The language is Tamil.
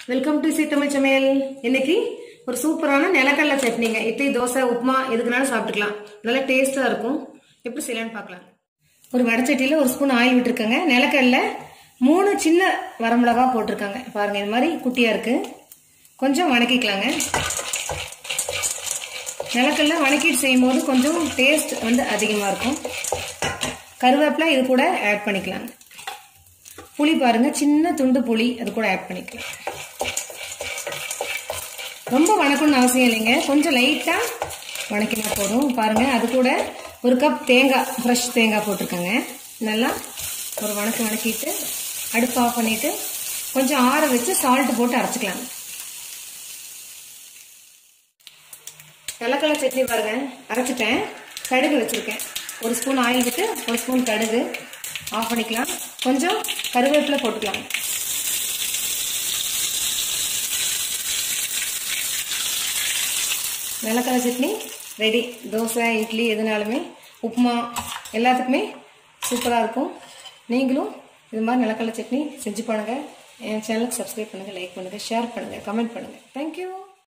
வெல்கம் டு சீத்தமிழ் சமையல் இன்னைக்கு ஒரு சூப்பரான நிலக்கடலை சட்னிங்க இட்லி தோசை உப்புமா எதுக்குனாலும் சாப்பிட்டுக்கலாம் நல்லா டேஸ்டா இருக்கும் எப்படி செய்யலாம்னு பார்க்கலாம் ஒரு வடச்சட்டியில் ஒரு ஸ்பூன் ஆயில் விட்டுருக்கேங்க நிலக்கடலை மூணு சின்ன வரமிளகா போட்டிருக்காங்க பாருங்க இது மாதிரி குட்டியா இருக்கு கொஞ்சம் வணக்கிக்கலாங்க நிலக்கடலை வணக்கிட்டு செய்யும் போது கொஞ்சம் டேஸ்ட் வந்து அதிகமாக இருக்கும் கருவேப்பிலை இது கூட ஆட் பண்ணிக்கலாங்க புளி பாருங்க சின்ன துண்டு புளி அது கூட ஆட் பண்ணிக்கலாம் ரொம்ப வணக்கணும்னு அவசியம் இல்லைங்க கொஞ்சம் லைட்டாக வணக்கினா போதும் பாருங்க அது கூட ஒரு கப் தேங்காய் ஃப்ரெஷ் தேங்காய் போட்டிருக்கேங்க நல்லா ஒரு வணக்கு வணக்கிட்டு அடுப்பு ஆஃப் பண்ணிட்டு கொஞ்சம் ஆற வச்சு சால்ட் போட்டு அரைச்சிக்கலாம் நிலக்கடலை சட்னி பாருங்க அரைச்சிட்டேன் கடுகு வச்சிருக்கேன் ஒரு ஸ்பூன் ஆயில் விட்டு ஒரு ஸ்பூன் கடுகு ஆஃப் பண்ணிக்கலாம் கொஞ்சம் கருவேப்பிலை போட்டுக்கலாம் நிலக்கடலை சட்னி ரெடி தோசை இட்லி எதுனாலுமே உப்புமா எல்லாத்துக்குமே சூப்பராக இருக்கும் நீங்களும் இது மாதிரி நிலக்கடலை சட்னி செஞ்சு பாருங்கள் என் சேனலுக்கு சப்ஸ்கிரைப் பண்ணுங்கள் லைக் பண்ணுங்கள் ஷேர் பண்ணுங்கள் கமெண்ட் பண்ணுங்கள் தேங்க்யூ